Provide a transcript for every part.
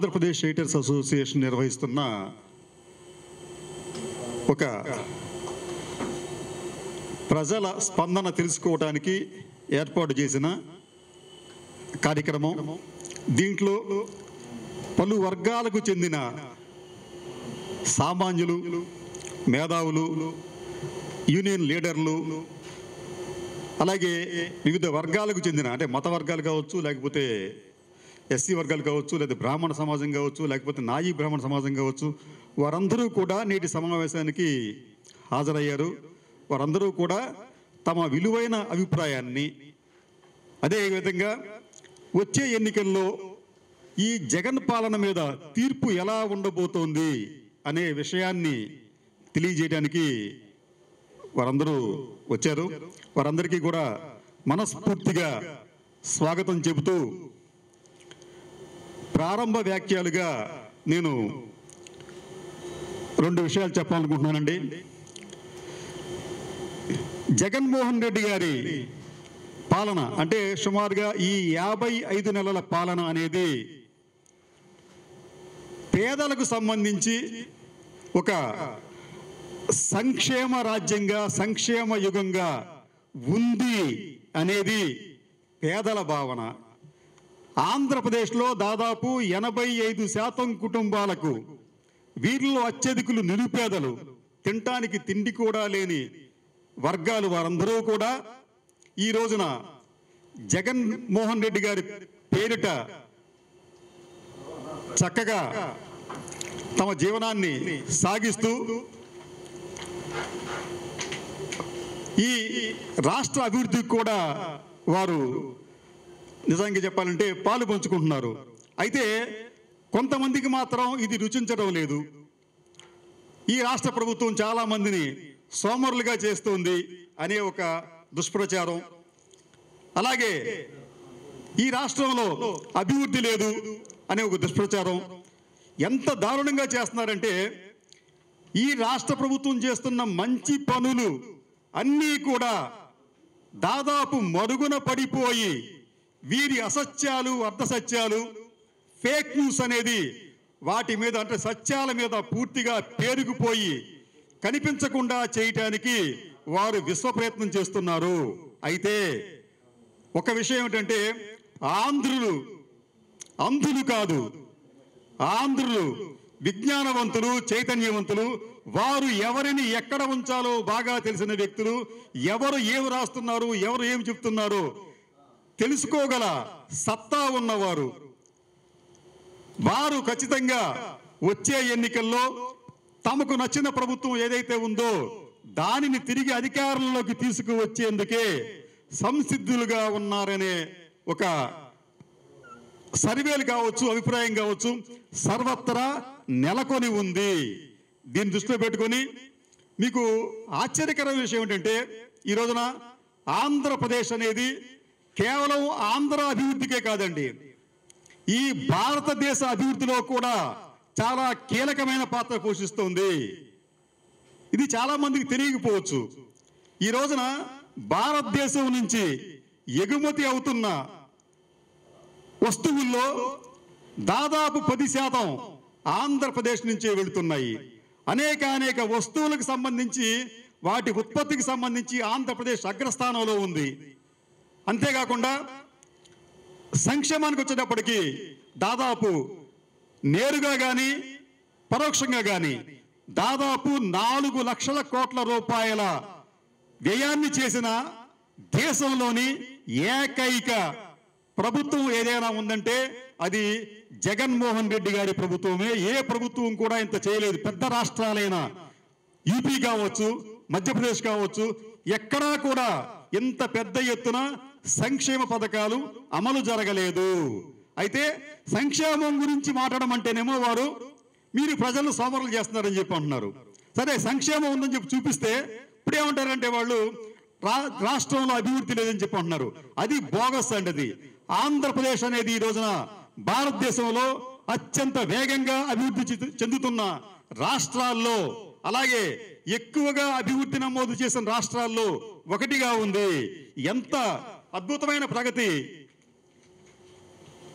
Andhra Pradesh ఎయిటర్స్ association నిర్వహిస్తున్న ఒక ప్రజల స్పందన తెలుసుకోవడానికి ఏర్పాటు చేసిన కార్యక్రమం దీంట్లో పలు వర్గాలకు చెందిన సామాన్యులు మేధావులు యూనియన్ లీడర్లు అలాగే వివిధ వర్గాలకు చెందిన అంటే మత వర్గాలు కావచ్చు లేకపోతే ఎస్సీ వర్గాలు కావచ్చు లేదా బ్రాహ్మణ సమాజం కావచ్చు లేకపోతే నాయి బ్రాహ్మణ సమాజం కావచ్చు వారందరూ కూడా నేటి సమావేశానికి హాజరయ్యారు వారందరూ కూడా తమ విలువైన అభిప్రాయాన్ని అదే విధంగా వచ్చే ఎన్నికల్లో ఈ జగన్ పాలన మీద తీర్పు ఎలా ఉండబోతోంది అనే విషయాన్ని తెలియజేయడానికి వారందరూ వచ్చారు వారందరికీ కూడా మనస్ఫూర్తిగా స్వాగతం చెబుతూ ప్రారంభ వ్యాఖ్యలుగా నేను రెండు విషయాలు చెప్పాలనుకుంటున్నానండి జగన్మోహన్ రెడ్డి గారి పాలన అంటే సుమారుగా ఈ యాభై ఐదు నెలల పాలన అనేది పేదలకు సంబంధించి ఒక సంక్షేమ రాజ్యంగా సంక్షేమ యుగంగా ఉంది అనేది పేదల భావన ఆంధ్రప్రదేశ్లో దాదాపు ఎనభై ఐదు శాతం కుటుంబాలకు వీరిలో అత్యధికులు నిరుపేదలు తినటానికి తిండి కూడా లేని వర్గాలు వారందరూ కూడా ఈ రోజున జగన్ మోహన్ రెడ్డి గారి పేరిట చక్కగా తమ జీవనాన్ని సాగిస్తూ ఈ రాష్ట్ర అభివృద్ధికి కూడా వారు నిజంగా చెప్పాలంటే పాలు పంచుకుంటున్నారు అయితే కొంతమందికి మాత్రం ఇది రుచించడం లేదు ఈ రాష్ట్ర ప్రభుత్వం చాలా మందిని సోమరులుగా చేస్తోంది అనే ఒక దుష్ప్రచారం అలాగే ఈ రాష్ట్రంలో అభివృద్ధి లేదు అనే ఒక దుష్ప్రచారం ఎంత దారుణంగా చేస్తున్నారంటే ఈ రాష్ట్ర ప్రభుత్వం చేస్తున్న మంచి పనులు అన్నీ కూడా దాదాపు మరుగున పడిపోయి వీరి అసత్యాలు అర్ధసత్యాలు ఫేక్ న్యూస్ అనేది వాటి మీద అంటే సత్యాల మీద పూర్తిగా పేరుకుపోయి కనిపించకుండా చేయటానికి వారు విశ్వ ప్రయత్నం చేస్తున్నారు అయితే ఒక విషయం ఏమిటంటే ఆంధ్రులు అంధులు కాదు ఆంధ్రులు విజ్ఞానవంతులు చైతన్యవంతులు వారు ఎవరిని ఎక్కడ ఉంచాలో బాగా తెలిసిన వ్యక్తులు ఎవరు ఏమి రాస్తున్నారు ఎవరు ఏమి చెప్తున్నారు తెలుసుకోగల సత్తా ఉన్నవారు వారు ఖచ్చితంగా వచ్చే ఎన్నికల్లో తమకు నచ్చిన ప్రభుత్వం ఏదైతే ఉందో దానిని తిరిగి అధికారంలోకి తీసుకువచ్చేందుకే సంసిద్ధులుగా ఉన్నారనే ఒక సర్వేలు కావచ్చు అభిప్రాయం కావచ్చు సర్వత్రా నెలకొని ఉంది దీన్ని దృష్టిలో పెట్టుకొని మీకు ఆశ్చర్యకరమైన విషయం ఏంటంటే ఈ రోజున ఆంధ్రప్రదేశ్ అనేది కేవలం ఆంధ్ర అభివృద్ధికే కాదండి ఈ భారతదేశ అభివృద్ధిలో కూడా చాలా కీలకమైన పాత్ర పోషిస్తుంది ఇది చాలా మందికి తెలియకపోవచ్చు ఈ రోజున భారతదేశం నుంచి ఎగుమతి అవుతున్న వస్తువుల్లో దాదాపు పది శాతం ఆంధ్రప్రదేశ్ నుంచే వెళుతున్నాయి అనేక అనేక వస్తువులకు సంబంధించి వాటి ఉత్పత్తికి సంబంధించి ఆంధ్రప్రదేశ్ అగ్రస్థానంలో ఉంది అంతేకాకుండా సంక్షేమానికి వచ్చేటప్పటికి దాదాపు నేరుగా కానీ పరోక్షంగా కానీ దాదాపు నాలుగు లక్షల కోట్ల రూపాయల వ్యయాన్ని చేసిన దేశంలోని ఏకైక ప్రభుత్వం ఏదైనా ఉందంటే అది జగన్మోహన్ రెడ్డి గారి ప్రభుత్వమే ఏ ప్రభుత్వం కూడా ఇంత చేయలేదు పెద్ద రాష్ట్రాలైన యూపీ కావచ్చు మధ్యప్రదేశ్ కావచ్చు ఎక్కడా కూడా ఇంత పెద్ద ఎత్తున సంక్షేమ పథకాలు అమలు జరగలేదు అయితే సంక్షేమం గురించి మాట్లాడడం అంటేనేమో వారు మీరు ప్రజలను సోమరులు చేస్తున్నారని చెప్పి అంటున్నారు సరే సంక్షేమం ఉందని చెప్పి చూపిస్తే ఇప్పుడు ఏమంటారంటే వాళ్ళు రా రాష్ట్రంలో అభివృద్ధి లేదని చెప్పి అంటున్నారు అది బోగస్ అండి అది ఆంధ్రప్రదేశ్ అనేది ఈ రోజున భారతదేశంలో అత్యంత వేగంగా అభివృద్ధి చెందు- చెందుతున్న రాష్ట్రాల్లో అలాగే ఎక్కువగా అభివృద్ధి నమోదు చేసిన రాష్ట్రాల్లో ఒకటిగా ఉంది ఎంత అద్భుతమైన ప్రగతి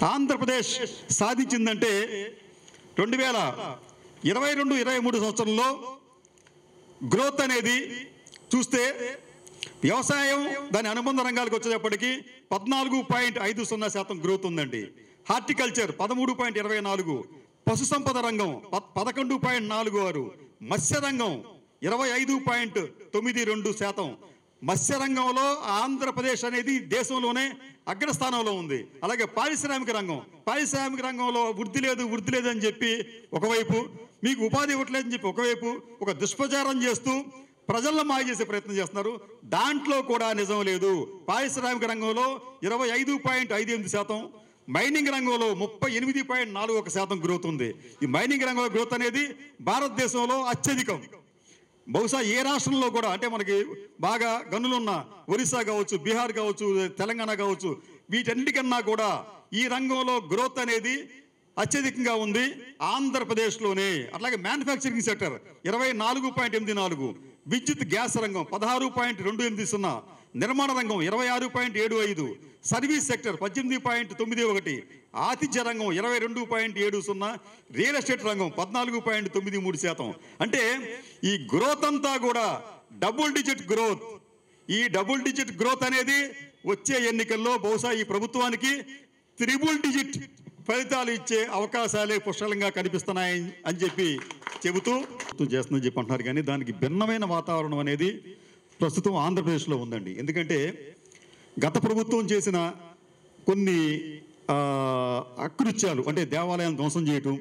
ఆంధ్రప్రదేశ్ సాధించిందంటే రెండు వేల ఇరవై రెండు ఇరవై మూడు సంవత్సరంలో గ్రోత్ అనేది చూస్తే వ్యవసాయం దాని అనుబంధ రంగాలకు వచ్చేటప్పటికి పద్నాలుగు పాయింట్ ఐదు సున్నా శాతం గ్రోత్ ఉందండి హార్టికల్చర్ పదమూడు పాయింట్ ఇరవై నాలుగు పశు సంపద రంగం ప- పదకొండు పాయింట్ నాలుగు ఆరు మత్స్య రంగం ఇరవై ఐదు పాయింట్ తొమ్మిది రెండు శాతం మత్స్య రంగంలో ఆంధ్రప్రదేశ్ అనేది దేశంలోనే అగ్రస్థానంలో ఉంది అలాగే పారిశ్రామిక రంగం పారిశ్రామిక రంగంలో వృద్ధి లేదు వృద్ధి లేదు అని చెప్పి ఒకవైపు మీకు ఉపాధి ఇవ్వట్లేదని చెప్పి ఒకవైపు ఒక దుష్ప్రచారం చేస్తూ ప్రజలను మాయ చేసే ప్రయత్నం చేస్తున్నారు దాంట్లో కూడా నిజం లేదు పారిశ్రామిక రంగంలో ఇరవై ఐదు పాయింట్ ఐదు ఎనిమిది శాతం మైనింగ్ రంగంలో ముప్పై ఎనిమిది పాయింట్ నాలుగు ఒక శాతం గ్రోత్ ఉంది ఈ మైనింగ్ రంగంలో గ్రోత్ అనేది భారతదేశంలో అత్యధికం బహుశా ఏ రాష్ట్రంలో కూడా అంటే మనకి బాగా గనులున్న ఒరిస్సా కావచ్చు బీహార్ కావచ్చు తెలంగాణ కావచ్చు వీటన్నిటికన్నా కూడా ఈ రంగంలో గ్రోత్ అనేది అత్యధికంగా ఉంది ఆంధ్రప్రదేశ్లోనే అట్లాగే మ్యానుఫ్యాక్చరింగ్ సెక్టర్ ఇరవై నాలుగు పాయింట్ ఎనిమిది నాలుగు విద్యుత్ గ్యాస్ రంగం పదహారు పాయింట్ రెండు ఎనిమిది సున్నా నిర్మాణ రంగం ఇరవై ఆరు పాయింట్ ఏడు ఐదు సర్వీస్ సెక్టర్ పద్దెనిమిది పాయింట్ తొమ్మిది ఒకటి ఆతిథ్య రంగం ఇరవై రెండు పాయింట్ ఏడు సున్నా రియల్ ఎస్టేట్ రంగం పద్నాలుగు పాయింట్ తొమ్మిది మూడు శాతం అంటే ఈ గ్రోత్ అంతా కూడా డబుల్ డిజిట్ గ్రోత్ ఈ డబుల్ డిజిట్ గ్రోత్ అనేది వచ్చే ఎన్నికల్లో బహుశా ఈ ప్రభుత్వానికి త్రిబుల్ డిజిట్ ఫలితాలు ఇచ్చే అవకాశాలే పుష్కలంగా కనిపిస్తున్నాయి అని చెప్పి చెబుతూ చేస్తుందని చెప్పి అంటున్నారు కానీ దానికి భిన్నమైన వాతావరణం అనేది ప్రస్తుతం ఆంధ్రప్రదేశ్లో ఉందండి ఎందుకంటే గత ప్రభుత్వం చేసిన కొన్ని ఆ, అకృత్యాలు అంటే దేవాలయాలను ధ్వంసం చేయటం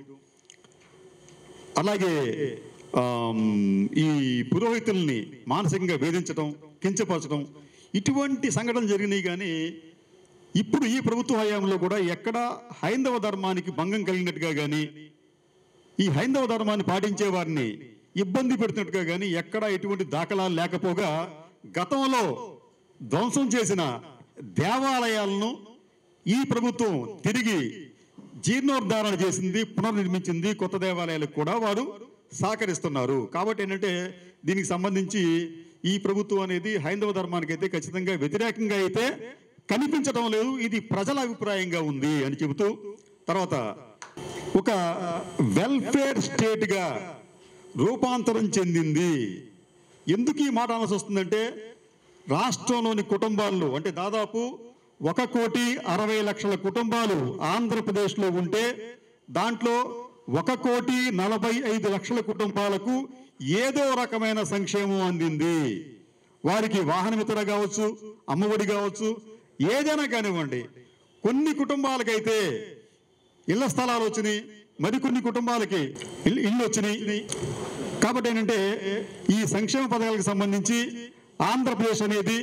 అలాగే ఆమ్, ఈ పురోహితుల్ని మానసికంగా వేధించడం కించపరచడం ఇటువంటి సంఘటనలు జరిగినాయి కానీ ఇప్పుడు ఈ ప్రభుత్వ హయాంలో కూడా ఎక్కడ హైందవ ధర్మానికి భంగం కలిగినట్టుగా కానీ ఈ హైందవ ధర్మాన్ని పాటించే వారిని ఇబ్బంది పెడుతున్నట్టుగా కానీ ఎక్కడ ఎటువంటి దాఖలాలు లేకపోగా గతంలో ధ్వంసం చేసిన దేవాలయాలను ఈ ప్రభుత్వం తిరిగి జీర్ణోద్ధారణ చేసింది పునర్నిర్మించింది కొత్త దేవాలయాలకు కూడా వారు సహకరిస్తున్నారు కాబట్టి ఏంటంటే దీనికి సంబంధించి ఈ ప్రభుత్వం అనేది హైందవ ధర్మానికి అయితే ఖచ్చితంగా వ్యతిరేకంగా అయితే కనిపించడం లేదు ఇది ప్రజల అభిప్రాయంగా ఉంది అని చెబుతూ తర్వాత ఒక వెల్ఫేర్ స్టేట్ గా రూపాంతరం చెందింది ఎందుకు ఈ మాట అనాల్సి వస్తుందంటే రాష్ట్రంలోని కుటుంబాల్లో అంటే దాదాపు ఒక కోటి అరవై లక్షల కుటుంబాలు ఆంధ్రప్రదేశ్లో ఉంటే దాంట్లో ఒక కోటి నలభై ఐదు లక్షల కుటుంబాలకు ఏదో రకమైన సంక్షేమం అందింది వారికి వాహనమిత్ర కావచ్చు అమ్మఒడి కావచ్చు ఏదైనా కానివ్వండి కొన్ని కుటుంబాలకైతే ఇళ్ల స్థలాలు వచ్చినాయి మరికొన్ని కుటుంబాలకి ఇల్లు ఇల్లు వచ్చినాయి కాబట్టి ఏంటంటే ఈ సంక్షేమ పథకాలకు సంబంధించి ఆంధ్రప్రదేశ్ అనేది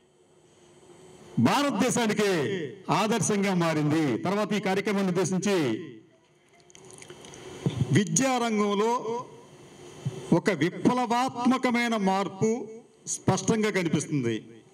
భారతదేశానికే ఆదర్శంగా మారింది తర్వాత ఈ కార్యక్రమాన్ని ఉద్దేశించి విద్యారంగంలో ఒక విప్లవాత్మకమైన మార్పు స్పష్టంగా కనిపిస్తుంది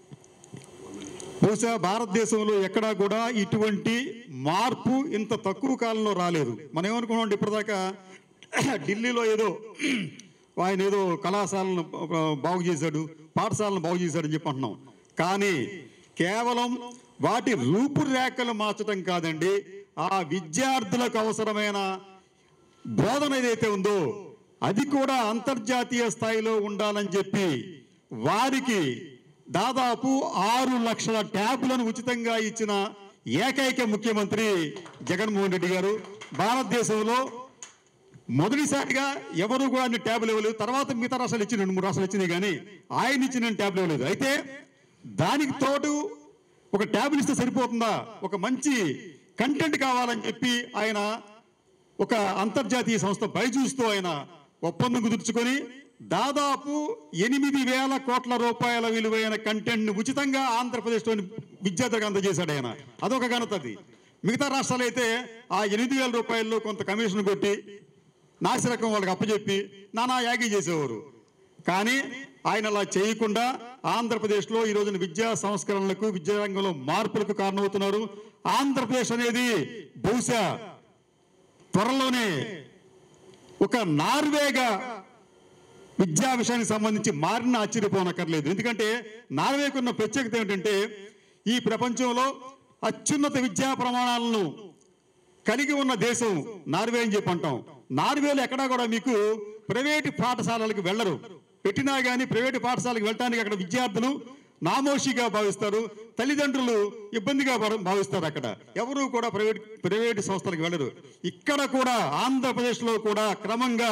బహుశా భారతదేశంలో ఎక్కడా కూడా ఇటువంటి మార్పు ఇంత తక్కువ కాలంలో రాలేదు మనం ఏమనుకున్నాం ఇప్పటిదాకా ఢిల్లీలో ఏదో ఆయన ఏదో కళాశాలను బాగు చేశాడు పాఠశాలను బాగు చేశాడు అని చెప్పి అంటున్నాం కానీ కేవలం వాటి రూపురేఖలు మార్చడం కాదండి ఆ విద్యార్థులకు అవసరమైన బోధన ఏదైతే ఉందో అది కూడా అంతర్జాతీయ స్థాయిలో ఉండాలని చెప్పి వారికి దాదాపు ఆరు లక్షల ట్యాబులను ఉచితంగా ఇచ్చిన ఏకైక ముఖ్యమంత్రి జగన్మోహన్ రెడ్డి గారు భారతదేశంలో మొదటిసారిగా ఎవరు కూడా అన్ని ట్యాబులు ఇవ్వలేదు తర్వాత మిగతా రాష్ట్రాలు ఇచ్చిన రెండు మూడు రాష్ట్రాలు ఇచ్చినాయి కానీ ఆయన ఇచ్చిన ట్యాబులు ఇవ్వలేదు అయితే దానికి తోడు ఒక ట్యాబులు ఇస్తే సరిపోతుందా ఒక మంచి కంటెంట్ కావాలని చెప్పి ఆయన ఒక అంతర్జాతీయ సంస్థ బైజూస్తో ఆయన ఒప్పందం కుదుర్చుకొని దాదాపు ఎనిమిది వేల కోట్ల రూపాయల విలువైన కంటెంట్ ను ఉచితంగా ఆంధ్రప్రదేశ్లోని విద్యార్థులకు అందజేశాడు ఆయన అదొక ఘనత అది మిగతా రాష్ట్రాలు అయితే ఆ ఎనిమిది వేల రూపాయల్లో కొంత కమిషన్ కొట్టి నాసిరకం వాళ్ళకి అప్పచెప్పి నానా యాగి చేసేవారు కానీ ఆయన అలా చేయకుండా ఆంధ్రప్రదేశ్లో ఈ రోజున విద్యా సంస్కరణలకు విద్యారంగంలో మార్పులకు కారణమవుతున్నారు ఆంధ్రప్రదేశ్ అనేది బహుశా త్వరలోనే ఒక నార్వేగా విద్యా విషయానికి సంబంధించి మారిన ఆశ్చర్యపోనక్కర్లేదు ఎందుకంటే నార్వేకు ఉన్న ప్రత్యేకత ఏమిటంటే ఈ ప్రపంచంలో అత్యున్నత విద్యా ప్రమాణాలను కలిగి ఉన్న దేశం నార్వే అని చెప్పి అంటాం నార్వేలో ఎక్కడా కూడా మీకు ప్రైవేటు పాఠశాలలకు వెళ్ళరు పెట్టినా కానీ ప్రైవేటు పాఠశాలకు వెళ్ళటానికి అక్కడ విద్యార్థులు నామోషిగా భావిస్తారు తల్లిదండ్రులు ఇబ్బందిగా భావ- భావిస్తారు అక్కడ ఎవరు కూడా ప్రైవేట్ ప్రైవేటు సంస్థలకు వెళ్ళరు ఇక్కడ కూడా ఆంధ్రప్రదేశ్లో కూడా క్రమంగా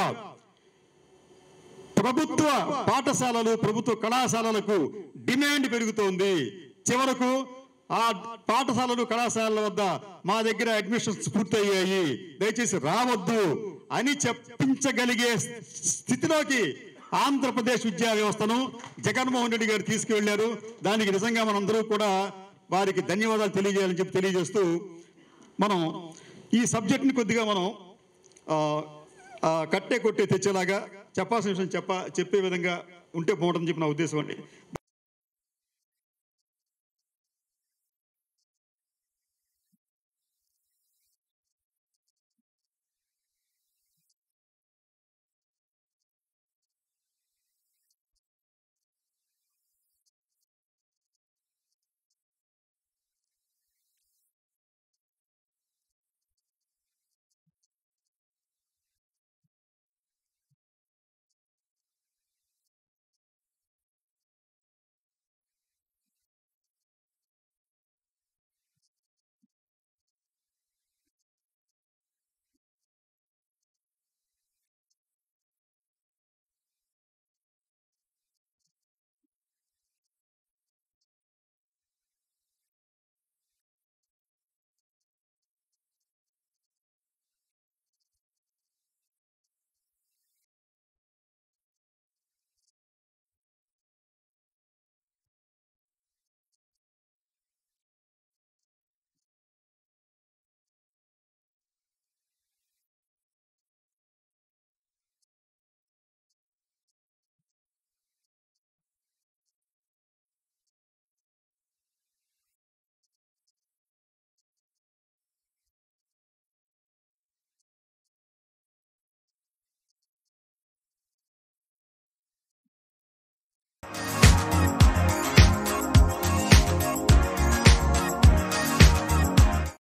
ప్రభుత్వ పాఠశాలలు ప్రభుత్వ కళాశాలలకు డిమాండ్ పెరుగుతోంది చివరకు ఆ పాఠశాలలు కళాశాలల వద్ద మా దగ్గర అడ్మిషన్స్ పూర్తయ్యాయి దయచేసి రావద్దు అని చెప్పించగలిగే స్థితిలోకి ఆంధ్రప్రదేశ్ విద్యా వ్యవస్థను జగన్మోహన్ రెడ్డి గారు తీసుకువెళ్లారు దానికి నిజంగా మనందరూ కూడా వారికి ధన్యవాదాలు తెలియజేయాలని చెప్పి తెలియజేస్తూ మనం ఈ సబ్జెక్ట్ని కొద్దిగా మనం ఆ, ఆ, కట్టే కొట్టే తెచ్చేలాగా చెప్పాల్సిన విషయం చెప్ప చెప్పే విధంగా ఉంటే బాగుంటుందని చెప్పి నా ఉద్దేశం అండి